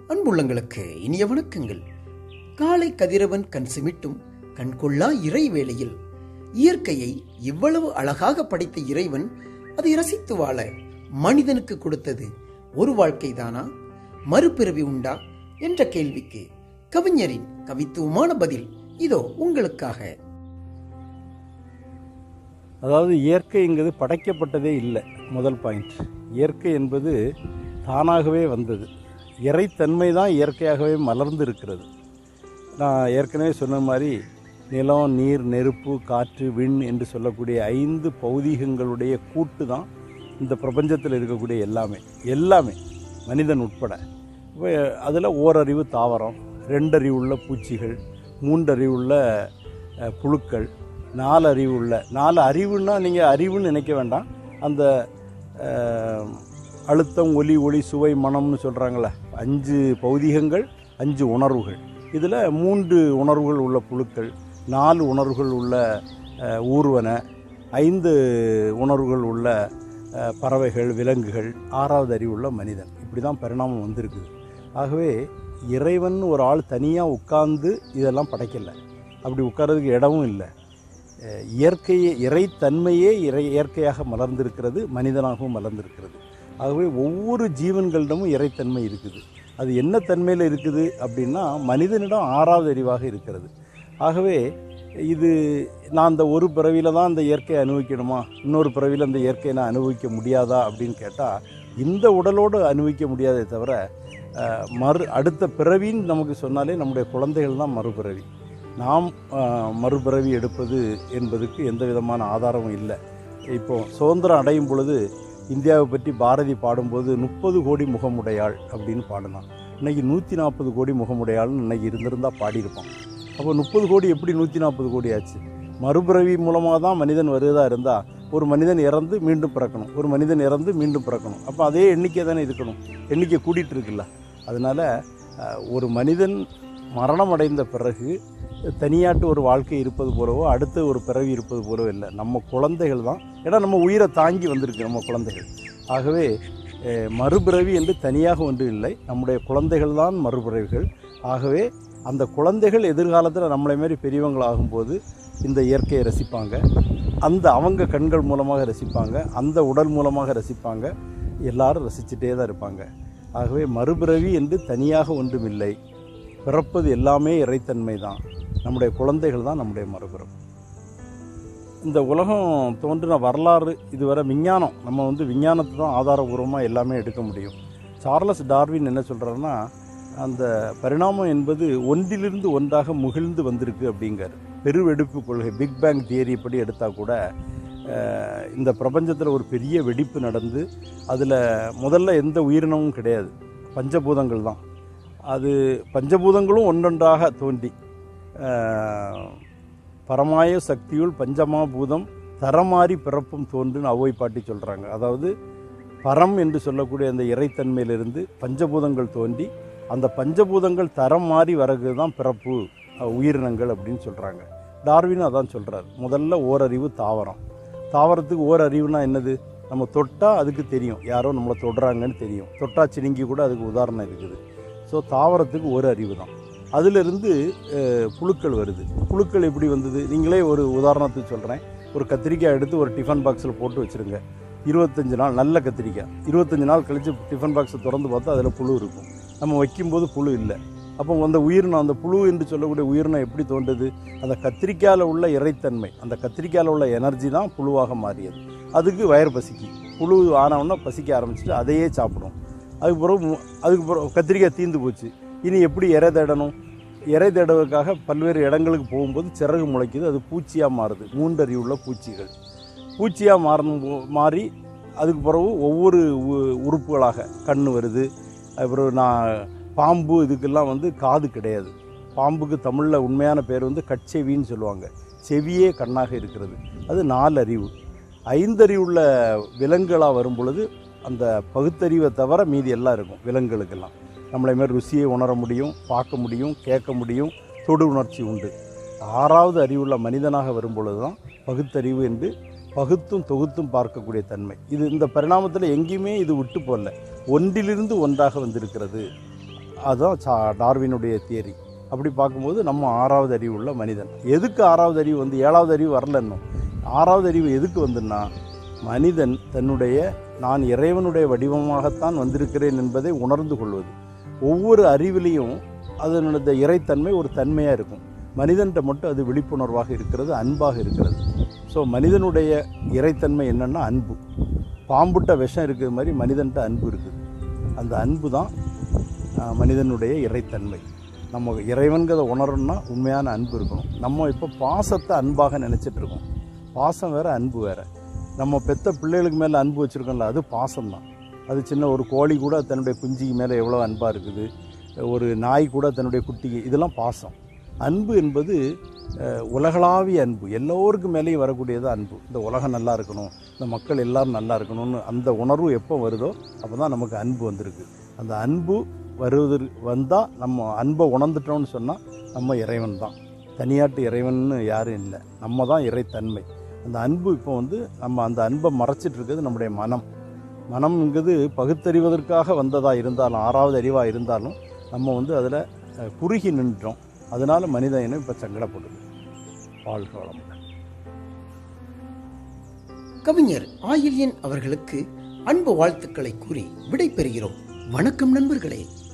அன்புள்ளங்களுக்கு இனிய வணக்கங்கள் காலை கதிரவன் கண் சிமிட்டும் கண்கொள்ளா இறை வேளையில் இயற்கையை இவ்வளவு அழகாக படைத்த இறைவன் அதை ரசித்து வாழ மனிதனுக்கு கொடுத்தது ஒரு வாழ்க்கைதானா மறுபிறவி உண்டா என்ற கேள்விக்கு கவிஞரின் கவித்துவமான பதில் இதோ உங்களுக்காக அதாவது இயற்கைங்கிறது படைக்கப்பட்டதே இல்லை முதல் பாயிண்ட் இயற்கை என்பது தானாகவே வந்தது இறைத்தன்மை தான் இயற்கையாகவே மலர்ந்து இருக்கிறது நான் ஏற்கனவே சொன்ன மாதிரி நிலம் நீர் நெருப்பு காற்று விண் என்று சொல்லக்கூடிய ஐந்து பௌதீகங்களுடைய கூட்டு தான் இந்த பிரபஞ்சத்தில் இருக்கக்கூடிய எல்லாமே எல்லாமே மனிதன் உட்பட இப்போ அதில் ஓரறிவு தாவரம் ரெண்டறிவுள்ள பூச்சிகள் மூன்றறிவுள்ள அஹ், புழுக்கள் நாலு அறிவு உள்ள நாலு அறிவுன்னா நீங்கள் அறிவுன்னு நினைக்க வேண்டாம் அந்த அஹ், அழுத்தம் ஒலி ஒளி சுவை மனம்னு சொல்கிறாங்களே அஞ்சு பௌதிகங்கள் அஞ்சு உணர்வுகள் இதில் மூன்று உணர்வுகள் உள்ள புழுக்கள் நாலு உணர்வுகள் உள்ள அஹ், ஊர்வன ஐந்து உணர்வுகள் உள்ள அஹ், பறவைகள் விலங்குகள் ஆறாவது அறிவுள்ள மனிதன் இப்படி தான் பரிணாமம் வந்திருக்குது ஆகவே இறைவன் ஒரு ஆள் தனியாக உட்கார்ந்து இதெல்லாம் படைக்கலை அப்படி உட்கார்றதுக்கு இடமும் இல்லை அஹ் இயற்கையே இறைத்தன்மையே இறை இயற்கையாக மலர்ந்திருக்கிறது மனிதனாகவும் மலர்ந்திருக்கிறது ஆகவே ஒவ்வொரு ஜீவன்களிடமும் இறைத்தன்மை இருக்குது அது என்ன தன்மையில் இருக்குது அப்படின்னா மனிதனிடம் ஆறாவது அறிவாக இருக்கிறது ஆகவே இது நான் அந்த ஒரு பிறவியில் தான் அந்த இயற்கையை அனுபவிக்கணுமா இன்னொரு பிறவியில் அந்த இயற்கையை நான் அனுபவிக்க முடியாதா அப்படின்னு கேட்டால் இந்த உடலோடு அனுபவிக்க முடியாதே தவிர அஹ், மறு அடுத்த பிறவின்னு நமக்கு சொன்னாலே நம்முடைய குழந்தைகள் தான் மறுபிறவி நாம் அஹ், மறுபிறவி எடுப்பது என்பதுக்கு எந்த விதமான ஆதாரமும் இல்லை இப்போ சுதந்திரம் அடையும் பொழுது இந்தியாவை பற்றி பாரதி பாடும்போது முப்பது கோடி முகமுடையாள் அப்படின்னு பாடினான் இன்னைக்கு நூற்றி நாற்பது கோடி முகமுடையாள்னு இன்னைக்கு இருந்திருந்தா பாடியிருப்பான் அப்போ முப்பது கோடி எப்படி நூற்றி நாற்பது கோடி ஆச்சு மறுபிறவி மூலமாக தான் மனிதன் வருவதா இருந்தால் ஒரு மனிதன் இறந்து மீண்டும் பிறக்கணும் ஒரு மனிதன் இறந்து மீண்டும் பிறக்கணும் அப்போ அதே எண்ணிக்கை தானே இருக்கணும் எண்ணிக்கை கூட்டிகிட்டு இருக்குல்ல அதனால் அஹ், ஒரு மனிதன் மரணம் அடைந்த பிறகு தனியாட்டு ஒரு வாழ்க்கை இருப்பது போலவோ அடுத்த ஒரு பிறவி இருப்பது போலவோ இல்லை நம்ம குழந்தைகள் தான் ஏன்னா நம்ம உயிரை தாங்கி வந்திருக்கு நம்ம குழந்தைகள் ஆகவே அஹ், மறுபிறவி என்று தனியாக ஒன்றும் இல்லை நம்முடைய குழந்தைகள் தான் மறுபிறவிகள் ஆகவே அந்த குழந்தைகள் எதிர்காலத்தில் நம்மளை மாதிரி பெரியவங்களாகும்போது இந்த இயற்கையை ரசிப்பாங்க அந்த அவங்க கண்கள் மூலமாக ரசிப்பாங்க அந்த உடல் மூலமாக ரசிப்பாங்க எல்லாரும் ரசிச்சுட்டே தான் இருப்பாங்க ஆகவே மறுபிறவி என்று தனியாக ஒன்றுமில்லை பிறப்பது எல்லாமே இறைத்தன்மை தான் நம்முடைய குழந்தைகள் தான் நம்முடைய மறுபிறப்பு இந்த உலகம் தோன்றின வரலாறு இதுவரை விஞ்ஞானம் நம்ம வந்து விஞ்ஞானத்தை தான் ஆதாரபூர்வமாக எல்லாமே எடுக்க முடியும் சார்லஸ் டார்வின் என்ன சொல்கிறாருன்னா அந்த பரிணாமம் என்பது ஒன்றிலிருந்து ஒன்றாக முகிழ்ந்து வந்திருக்கு அப்படிங்கார் பெருவெடிப்பு கொள்கை பிக் பேங் தியரி படி எடுத்தால் கூட அஹ், இந்த பிரபஞ்சத்தில் ஒரு பெரிய வெடிப்பு நடந்து அதில் முதல்ல எந்த உயிரினமும் கிடையாது பஞ்சபூதங்கள் தான் அது பஞ்சபூதங்களும் ஒன்றொன்றாக தோன்றி அஹ், பரமாய சக்தியுள் பஞ்சமா பூதம் தரமாறி பிறப்பும் தோன்றுன்னு அவ்வை பாட்டி சொல்கிறாங்க அதாவது பரம் என்று சொல்லக்கூடிய அந்த இறைத்தன்மையிலிருந்து பஞ்சபூதங்கள் தோன்றி அந்த பஞ்சபூதங்கள் தரம் மாறி வரது தான் பிறப்பு அஹ், உயிரினங்கள் அப்படின்னு சொல்கிறாங்க டார்வின் அதான் சொல்கிறார் முதல்ல ஓரறிவு தாவரம் தாவரத்துக்கு ஓரறிவுனா என்னது நம்ம தொட்டால் அதுக்கு தெரியும் யாரோ நம்மளை தொடுறாங்கன்னு தெரியும் தொட்டா சினிங்கி கூட அதுக்கு உதாரணம் இருக்குது ஸோ தாவரத்துக்கு ஒரு அறிவு தான் அதிலிருந்து அஹ், புழுக்கள் வருது புழுக்கள் எப்படி வந்தது நீங்களே ஒரு உதாரணத்துக்கு சொல்கிறேன் ஒரு கத்திரிக்காய் எடுத்து ஒரு டிஃபன் பாக்ஸில் போட்டு வச்சுருங்க இருபத்தஞ்சு நாள் நல்ல கத்திரிக்காய் இருபத்தஞ்சு நாள் கழித்து டிஃபன் பாக்ஸை திறந்து பார்த்தா அதில் புழு இருக்கும் நம்ம வைக்கும்போது புழு இல்லை அப்போ அந்த உயிரினம் அந்த புழு என்று சொல்லக்கூடிய உயிரினம் எப்படி தோன்றுது அந்த கத்திரிக்காயில் உள்ள இறைத்தன்மை அந்த கத்திரிக்காயில் உள்ள எனர்ஜி தான் புழுவாக மாறியது அதுக்கு வயர் பசிக்கு புழு ஆனவுடனே பசிக்க ஆரம்பிச்சுட்டு அதையே சாப்பிடும் அதுக்கு பிறகு மு- அதுக்கு பிறகு கத்திரிக்காய் தீந்து போச்சு இனி எப்படி இறை தேடணும் இறை தேடுவதற்காக பல்வேறு இடங்களுக்கு போகும்போது சிறகு முளைக்குது அது பூச்சியாக மாறுது மூன்றறிவுள்ள பூச்சிகள் பூச்சியாக மாறணும் போ- மாறி அதுக்கு பிறகு ஒவ்வொரு உ- உறுப்புகளாக கண் வருது அப்புறம் நான் பாம்பு இதுக்கெல்லாம் வந்து காது கிடையாது பாம்புக்கு தமிழில் உண்மையான பேர் வந்து கட்செவின்னு சொல்லுவாங்க செவியே கண்ணாக இருக்கிறது அது நாலறிவு ஐந்தறிவுள்ள விலங்குகளாக வரும் பொழுது அந்த பகுத்தறிவை தவிர மீதி எல்லாம் இருக்கும் விலங்குகளுக்கெல்லாம் நம்மளை மாதிரி ருசியை உணர முடியும் பார்க்க முடியும் கேட்க முடியும் தொடு உணர்ச்சி உண்டு ஆறாவது அறிவுள்ள மனிதனாக வரும் பொழுது தான் பகுத்தறிவு என்று பகுத்தும் தொகுத்தும் பார்க்கக்கூடிய தன்மை இது இந்த பரிணாமத்தில் எங்கேயுமே இது விட்டு போகல ஒன்றிலிருந்து ஒன்றாக வந்திருக்கிறது அதுதான் சா- டார்வினுடைய தியரி அப்படி பார்க்கும்போது நம்ம ஆறாவது அறிவு உள்ள மனிதன் எதுக்கு ஆறாவது அறிவு வந்து ஏழாவது அறிவு வரல இன்னும் ஆறாவது அறிவு எதுக்கு வந்துன்னா மனிதன் தன்னுடைய நான் இறைவனுடைய வடிவமாகத்தான் வந்திருக்கிறேன் என்பதை உணர்ந்து கொள்வது ஒவ்வொரு அறிவிலையும் அதனுடைய இறைத்தன்மை ஒரு தன்மையாக இருக்கும் மனிதன்கிட்ட மட்டும் அது விழிப்புணர்வாக இருக்கிறது அன்பாக இருக்கிறது ஸோ மனிதனுடைய இறைத்தன்மை என்னன்னா அன்பு பாம்புட்ட விஷம் இருக்கிற மாதிரி மனிதன்கிட்ட அன்பு இருக்குது அந்த அன்பு தான் ஆஹ், மனிதனுடைய இறைத்தன்மை நம்ம இறைவன்கிறத உணரணும்னா உண்மையான அன்பு இருக்கணும் நம்ம இப்போ பாசத்தை அன்பாக நினச்சிட்டு இருக்கோம் பாசம் வேற அன்பு வேற நம்ம பெத்த பிள்ளைகளுக்கு மேலே அன்பு வச்சுருக்கோம்ல அது பாசம் தான் அது சின்ன ஒரு கோழி கூட தன்னுடைய குஞ்சிக்கு மேலே எவ்வளோ அன்பாக இருக்குது ஒரு நாய் கூட தன்னுடைய குட்டிக்கு இதெல்லாம் பாசம் அன்பு என்பது அஹ், உலகளாவிய அன்பு எல்லோருக்கும் மேலேயும் வரக்கூடியது அன்பு இந்த உலகம் நல்லா இருக்கணும் இந்த மக்கள் எல்லாரும் நல்லா இருக்கணும்னு அந்த உணர்வு எப்போ வருதோ அப்போ தான் நமக்கு அன்பு வந்திருக்கு அந்த அன்பு வருவதற்கு வந்தால் நம்ம அன்பை உணர்ந்துட்டோம்னு சொன்னால் நம்ம இறைவன் தான் தனியாட்டு இறைவன்னு யாரும் இல்லை நம்ம தான் இறைத்தன்மை அந்த அன்பு இப்போ வந்து நம்ம அந்த அன்பை மறைச்சிட்டு இருக்கிறது நம்முடைய மனம் மனம்ங்கிறது பகுத்தறிவதற்காக வந்ததாக இருந்தாலும் ஆறாவது அறிவாக இருந்தாலும் நம்ம வந்து அதில் குறுகி நின்றோம் அதனால மனித இனம் இப்போ சங்கடப்படுது வாழ்க வளமுடன் கவிஞர் ஆயில்யன் அவர்களுக்கு அன்பு வாழ்த்துக்களை கூறி விடை பெறுகிறோம் வணக்கம் நண்பர்களே